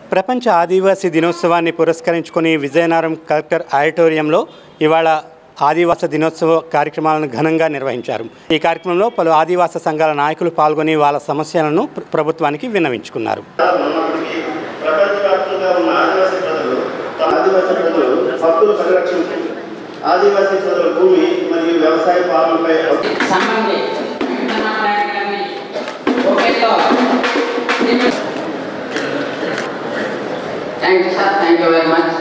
ప్రపంచ ఆదివాసీ దినోత్సవాన్ని పురస్కరించుకొని విజయనగరం కలెక్టర్ ఆడిటోరియంలో ఇవాళ ఆదివాస దినోత్సవ కార్యక్రమాలను ఘనంగా నిర్వహించారు ఈ కార్యక్రమంలో పలు ఆదివాస సంఘాల నాయకులు పాల్గొని వాళ్ళ సమస్యలను ప్ర- ప్రభుత్వానికి విన్నవించుకున్నారు ఉన్నప్పటికీ ప్రపంచవ్యాప్తంగా ఉన్న ఆదివాసీ ప్రజలు తమ ఆదివాసీ ప్రజలు హక్కులు పరిరక్షించి ఆదివాసీ ప్రజల భూమి మరియు వ్యవసాయ పాలనపై హక్కు సంబంధి వెంటనే మాట్లాడకండి ఓకేతో thank you sir thank you very much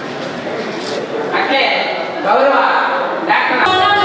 అట్లే గౌరవ డాక్టర్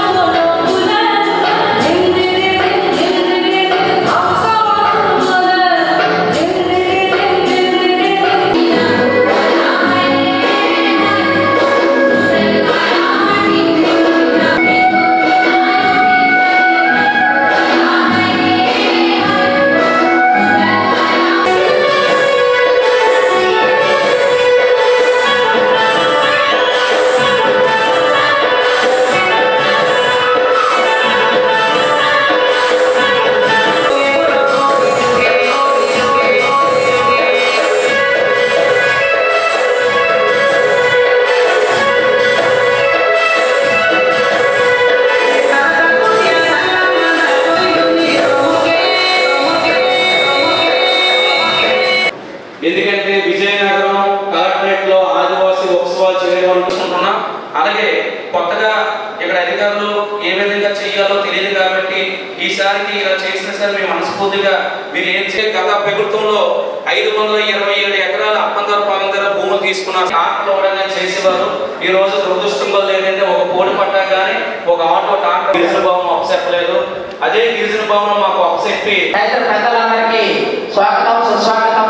ఎందుకంటే విజయనగరం కలెక్టరేట్ లో ఆదివాసీ ఉత్సవాలు చేయడం అనుకుంటున్నాం అలాగే కొత్తగా ఇక్కడ అధికారులు ఏ విధంగా చేయాలో తెలియదు కాబట్టి ఈసారికి ఇలా చేసిన సార్ మేము మనస్ఫూర్తిగా మీరు ఏం చేయ గత ప్రభుత్వంలో ఐదు వందల ఇరవై ఏడు ఎకరాల అప్పందర పాలందర భూములు తీసుకున్నారు ట్రాక్టర్ ఇవ్వడం చేసేవారు ఈ రోజు దురదృష్టం వల్ల ఏంటంటే ఒక కోడి పట్టా కానీ ఒక ఆటో ట్రాక్టర్ గిరిజన భవనం అప్పచెప్పలేదు అదే గిరిజన భవనం మాకు అప్పచెప్పి రైతు పెద్దలందరికీ స్వాగతం సుస్వాగతం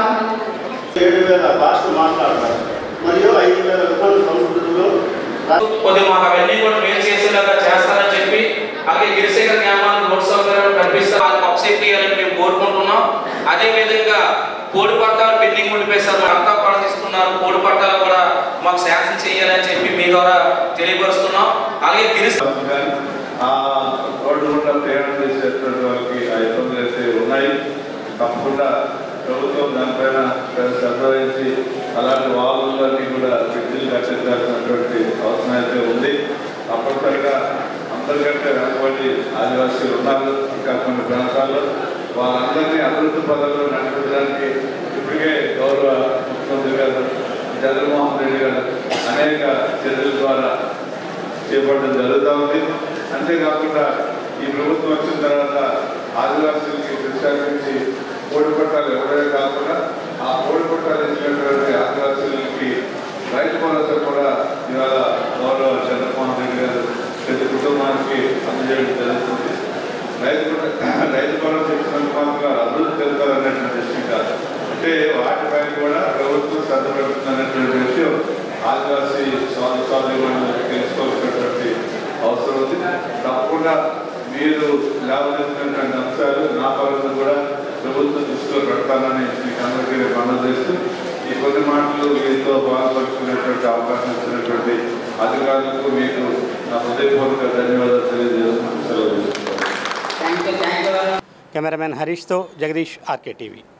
ఏడు వేల భాషలు మాట్లాడతారు మరియు ఐదు వేల రూపాయల సంస్కృతిలో కొద్దిగా మాకు అవన్నీ కూడా మేలు చేసేలాగా చేస్తారని చెప్పి అలాగే గిరిశేఖర గ్రామానికి రోడ్ సౌకర్యం కల్పిస్తారు వాళ్ళకి అప్సెట్ చేయాలని మేము కోరుకుంటున్నాం అదే విధంగా కోడి పట్టాలు పెండింగ్ ఉండిపోయేసారు అంతా కూడా తీసుకున్నారు కోడి పట్టాలు కూడా మాకు శాంక్షన్ చేయాలని చెప్పి మీ ద్వారా తెలియపరుస్తున్నాం అలాగే గిరిశ కానీ ఆ రోడ్డు గుండా ప్రయాణం చేసేటువంటి వాళ్ళకి ఆ ఇబ్బందులు అయితే ఉన్నాయి తప్పకుండా ప్రభుత్వం దానిపైన శ్రద్ధ వహించి అలాంటి వాళ్ళన్నీ కూడా బ్రిడ్జిలు కట్టించాల్సినటువంటి అవసరం అయితే ఉంది తప్పనిసరిగా అందరికంటే వెనకబడి ఆదివాసీలు ఉన్నారు ఇంకా కొన్ని ప్రాంతాల్లో వాళ్ళందరినీ అభివృద్ధి పదంలో నడిపించడానికి ఇప్పటికే గౌరవ ముఖ్యమంత్రి గారు జగన్మోహన్ రెడ్డి గారు అనేక చర్యల ద్వారా చేపట్టడం జరుగుతూ ఉంది అంతేకాకుండా ఈ ప్రభుత్వం వచ్చిన తర్వాత ఆదివాసీలకి ప్రత్యేకించి కోడి పట్టాలు ఎవరే కాకుండా ఆ కోడి పట్టాలు ఇచ్చినటువంటి ఆదివాసీలకి రైతు భరోసా కూడా ఇవాళ గౌరవ చంద్రమోహన్ రెడ్డి గారు ప్రతి కుటుంబానికి అందజేయడం జరుగుతుంది రైతు భరో- రైతు భరోసా ఇచ్చినందుకు మాత్రం అభివృద్ధి చెందుతారనేటువంటి విషయం కాదు అంటే వాటిపైన కూడా ప్రభుత్వం శ్రద్ధ పెడుతుందనేటువంటి విషయం ఆదివాసీ స్వామి స్వామి తెలుసుకోవాల్సినటువంటి అవసరం ఉంది తప్పకుండా మీరు లేవనెత్తినటువంటి అంశాలు నా పరంగా కూడా ప్రభుత్వం దృష్టిలో పెడతానని మీకు అందరికీ నేను మనవి చేస్తూ ఈ కొన్ని మాటలు మీతో బాధపడుతున్నటువంటి అవకాశం ఇచ్చినటువంటి అధికారులకు మీకు నా హృదయపూర్వక ధన్యవాదాలు తెలియజేస్తున్నాను సెలవు తీసుకుంటాను thank you thank you cameraman హరీష్తో జగదీష్ ఆర్కే టీవీ